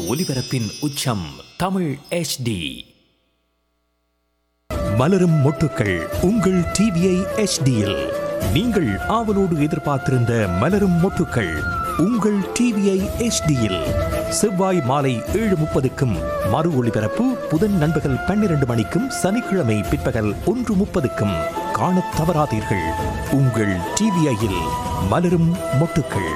ஒலிபரப்பின் உச்சம் தமிழ் HD மலரும் மொட்டுக்கள் உங்கள் டிவிஐ எச்டியில் நீங்கள் ஆவலோடு எதிர்பார்த்திருந்த மலரும் மொட்டுக்கள் உங்கள் டிவிஐ எச்டியில் செவ்வாய் மாலை ஏழு முப்பதுக்கும் மறு ஒளிபரப்பு புதன் நண்பகல் பன்னிரண்டு மணிக்கும் சனிக்கிழமை பிற்பகல் ஒன்று முப்பதுக்கும் காணத் தவறாதீர்கள் உங்கள் டிவிஐயில் மலரும் மொட்டுக்கள்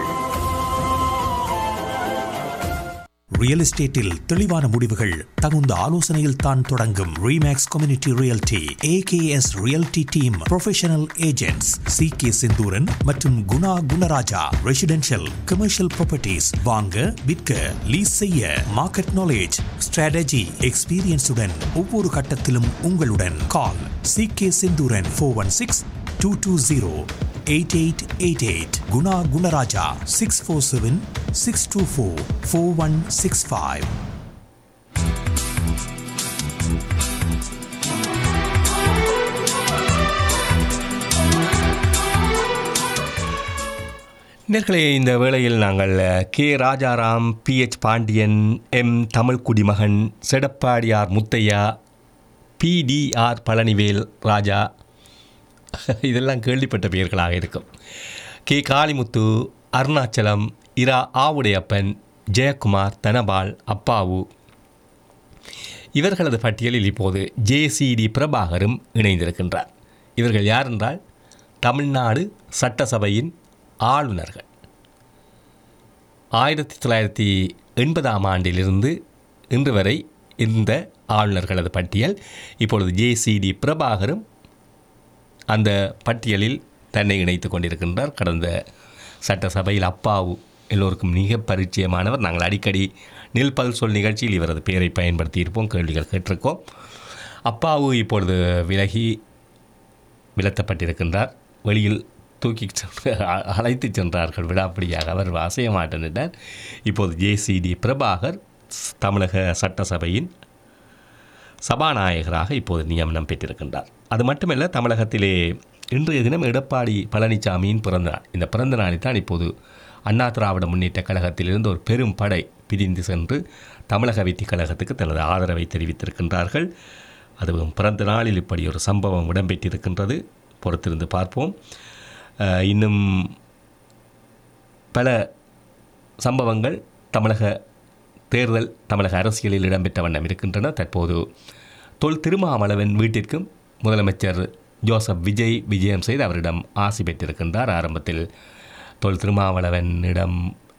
ரியல் எஸ்டேட்டில் தெளிவான முடிவுகள் தகுந்த ஆலோசனையில் தான் தொடங்கும் REMAX community realty AKS realty team professional agents C K Senthooran மற்றும் Guna Gunaraja residential commercial properties வாங்க விற்க லீஸ் செய்ய மார்க்கெட் நாலேஜ் ஸ்ட்ராட்டஜி எக்ஸ்பீரியன்ஸுடன் ஒவ்வொரு கட்டத்திலும் உங்களுடன் call C K Senthooran four one six two two zero eight eight eight eight Guna Gunaraja six four seven six two four four one six five நேர்களே இந்த வேளையில் நாங்கள் K Rajaram PH Pandian M Tamilkudimagan Sedapattiyar Muthiah PTR Palanivel Raja இதெல்லாம் கேள்விப்பட்ட பெயர்களாக இருக்கும் கே காளிமுத்து அருணாச்சலம் இரா ஆவுடையப்பன் ஜெயக்குமார் தனபால் அப்பாவு இவர்களது பட்டியலில் இப்போது ஜேசிடி பிரபாகரும் இணைந்திருக்கின்றார் இவர்கள் யார் என்றால் தமிழ்நாடு சட்டசபையின் ஆளுநர்கள் ஆயிரத்தி தொள்ளாயிரத்தி எண்பதாம் ஆண்டிலிருந்து இன்று வரை இந்த ஆளுநர்களது பட்டியல் இப்பொழுது ஜேசிடி பிரபாகரும் அந்த பட்டியலில் தன்னை இணைத்து கொண்டிருக்கின்றார் கடந்த சட்டசபையில் அப்பாவு எல்லோருக்கும் மிக பரிச்சயமானவர் நாங்கள் அடிக்கடி நில்பல் சொல் நிகழ்ச்சியில் இவரது பெயரை பயன்படுத்தியிருப்போம் கேள்விகள் கேட்டிருக்கோம் அப்பாவு இப்பொழுது விலகி விலத்தப்பட்டிருக்கின்றார் வெளியில் தூக்கி சென்று அ- அழைத்து சென்றார்கள் விடாப்பிடியாக அவர் அசைய மாட்டேன்ட்டார் இப்போது ஜேசிடி பிரபாகர் ஸ்- தமிழக சட்டசபையின் சபாநாயகராக இப்போது நியமனம் பெற்றிருக்கின்றார் அது மட்டுமல்ல தமிழகத்திலே இன்றைய தினம் எடப்பாடி பழனிசாமியின் பிறந்த நாள் இந்த பிறந்த நாளில் தான் இப்போது அண்ணா திராவிட முன்னேற்ற கழகத்திலிருந்து ஒரு பெரும் படை பிரிந்து சென்று தமிழக வெற்றி கழகத்துக்கு தனது ஆதரவை தெரிவித்திருக்கின்றார்கள் அதுவும் பிறந்த நாளில் இப்படி ஒரு சம்பவம் இடம்பெற்றிருக்கின்றது பொறுத்திருந்து பார்ப்போம் அஹ், இன்னும் பல சம்பவங்கள் தமிழக தேர்தல் தமிழக அரசியலில் இடம்பெற்ற வண்ணம் இருக்கின்றன தற்போது தொல் திருமாவளவன் வீட்டிற்கும் முதலமைச்சர் ஜோசப் விஜய் விஜயம் செய்து அவரிடம் ஆசி பெற்றிருக்கின்றார் ஆரம்பத்தில் தொல் திருமாவளவனிடம்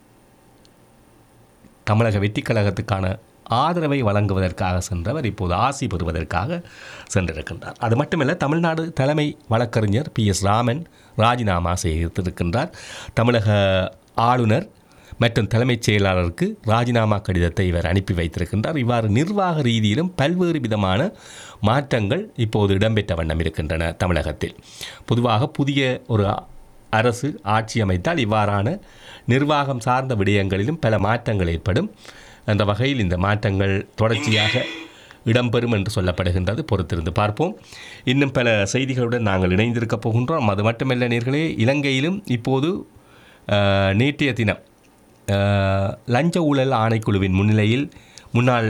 தமிழக வெற்றிக் கழகத்துக்கான ஆதரவை வழங்குவதற்காக சென்றவர் இப்போது ஆசி பெறுவதற்காக சென்றிருக்கின்றார் அது மட்டுமல்ல தமிழ்நாடு தலைமை வழக்கறிஞர் பி எஸ் ராமன் ராஜினாமா செய்திருக்கின்றார் தமிழக ஆளுநர் மற்றும் தலைமைச் செயலாளருக்கு ராஜினாமா கடிதத்தை இவர் அனுப்பி வைத்திருக்கின்றார் இவ்வாறு நிர்வாக ரீதியிலும் பல்வேறு விதமான மாற்றங்கள் இப்போது இடம்பெற்ற வண்ணம் இருக்கின்றன தமிழகத்தில் பொதுவாக புதிய ஒரு அரசு ஆட்சி அமைத்தால் இவ்வாறான நிர்வாகம் சார்ந்த விடயங்களிலும் பல மாற்றங்கள் ஏற்படும் அந்த வகையில் இந்த மாற்றங்கள் தொடர்ச்சியாக இடம்பெறும் என்று சொல்லப்படுகின்றது பொறுத்திருந்து பார்ப்போம் இன்னும் பல செய்திகளுடன் நாங்கள் இணைந்திருக்கப் போகின்றோம் அது மட்டுமல்ல நேர்களே இலங்கையிலும் இப்போது அஹ், நேற்றைய தினம் அஹ், லஞ்ச ஊழல் ஆணைக்குழுவின் முன்னிலையில் முன்னாள்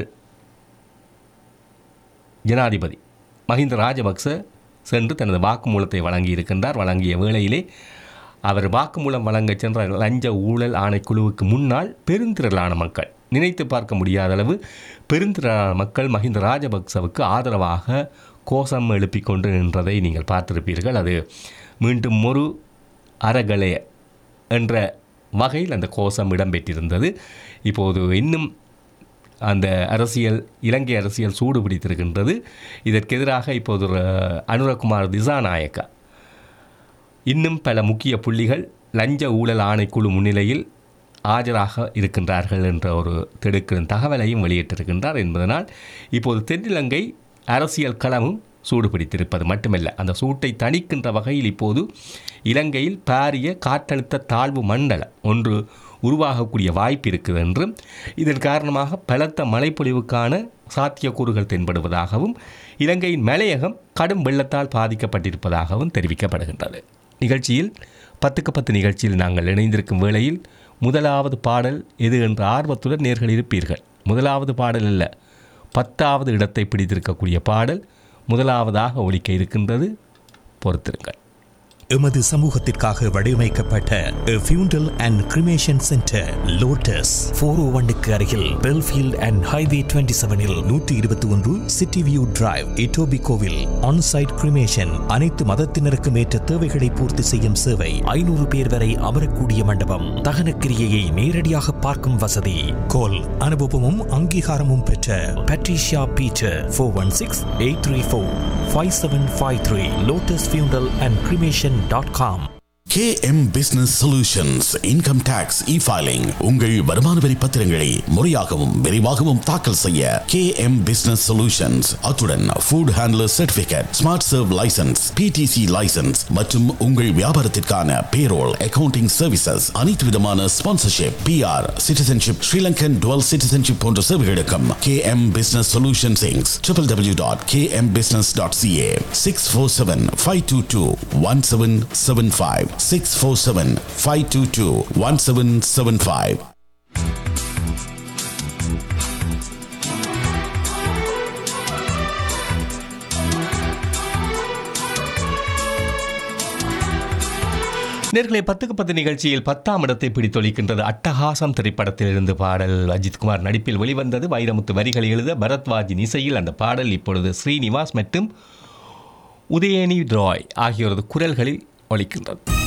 ஜனாதிபதி மஹிந்த ராஜபக்ச சென்று தனது வாக்குமூலத்தை வழங்கியிருக்கின்றார் வழங்கிய வேளையிலே அவர் வாக்குமூலம் வழங்கச் சென்ற லஞ்ச ஊழல் ஆணைக்குழுவுக்கு முன்னால் பெருந்திரளான மக்கள் நினைத்து பார்க்க முடியாத அளவு பெருந்திரளான மக்கள் மஹிந்த ராஜபக்சவுக்கு ஆதரவாக கோஷம் எழுப்பிக் கொண்டு நின்றதை நீங்கள் பார்த்திருப்பீர்கள் அது மீண்டும் ஒரு அறகலை என்ற வகையில் அந்த கோஷம் இடம்பெற்றிருந்தது இப்போது இன்னும் அந்த அரசியல் இலங்கை அரசியல் சூடு பிடித்திருக்கின்றது இதற்கு எதிராக இப்போது ஒரு அனுரகுமார் திசாநாயக்கா இன்னும் பல முக்கிய புள்ளிகள் லஞ்ச ஊழல் ஆணைக்குழு முன்னிலையில் ஆஜராக இருக்கின்றார்கள் என்ற ஒரு திடுக்கிடும் தகவலையும் வெளியிட்டிருக்கின்றார் என்பதனால் இப்போது தென்னிலங்கை அரசியல் களமும் சூடு பிடித்திருப்பது மட்டுமல்ல அந்த சூட்டை தணிக்கின்ற வகையில் இப்போது இலங்கையில் பாரிய காற்றழுத்த தாழ்வு மண்டலம் ஒன்று உருவாகக்கூடிய வாய்ப்பு இருக்குது என்றும் இதன் காரணமாக பலத்த மழைப்பொழிவுக்கான சாத்தியக்கூறுகள் தென்படுவதாகவும் இலங்கையின் மலையகம் கடும் வெள்ளத்தால் பாதிக்கப்பட்டிருப்பதாகவும் தெரிவிக்கப்படுகின்றது நிகழ்ச்சியில் பத்துக்கு பத்து நிகழ்ச்சியில் நாங்கள் இணைந்திருக்கும் வேளையில் முதலாவது பாடல் எது என்ற ஆர்வத்துடன் நேர்கள் இருப்பீர்கள் முதலாவது பாடல் அல்ல பத்தாவது இடத்தை பிடித்திருக்கக்கூடிய பாடல் முதலாவதாக ஒலிக்க இருக்கின்றது பொறுத்திருங்கள் எமது சமூகத்திற்காக வடிவமைக்கப்பட்ட funeral and cremation centre Lotus four O ஒன்னுக்கு அருகில் பெல்ஃபீல்ட் அண்ட் ஹைவே டுவெண்ட்டி செவனில் நூற்றி இருபத்தி ஒன்று சிட்டி வியூ டிரைவ் இட்டோபி கோவில் ஆன்சைட் கிரிமேஷன் அனைத்து மதத்தினருக்கும் ஏற்ற தேவைகளை பூர்த்தி செய்யும் சேவை ஐநூறு பேர் வரை அமரக்கூடிய மண்டபம் தகனக்கிரியையை நேரடியாக பார்க்கும் வசதி கோல் அனுபவமும் அங்கீகாரமும் பெற்ற Patricia Peter four one six eight three four five seven five three Lotus funeral and cremation dot com KM Business Solutions Income Tax E-Filing உங்கள் வருமான வரி பத்திரங்களை முறையாகவும் விரைவாகவும் தாக்கல் செய்ய KM Business Solutions அத்துடன் Food Handler Certificate Smart Serve License PTC License மற்றும் உங்கள் வியாபாரத்திற்கான Payroll Accounting Services அனைத்து விதமான Sponsorship PR Citizenship Sri Lankan Dual Citizenship போன்ற சேவைகளுக்கும் KM Business Solutions Inc. www.kmbusiness.ca 647-522-1775 647-522-1775 நேர்களை பத்துக்கு பத்து நிகழ்ச்சியில் பத்தாம் இடத்தை பிடித்தொழிக்கின்றது அட்டகாசம் திரைப்படத்திலிருந்து பாடல் அஜித்குமார் நடிப்பில் வெளிவந்தது வைரமுத்து வரிகள் எழுத பரத்வாஜின் இசையில் அந்த பாடல் இப்பொழுது ஸ்ரீனிவாஸ் மற்றும் உதயனி ராய் ஆகியோரது குரல்களில் ஒலிக்கின்றது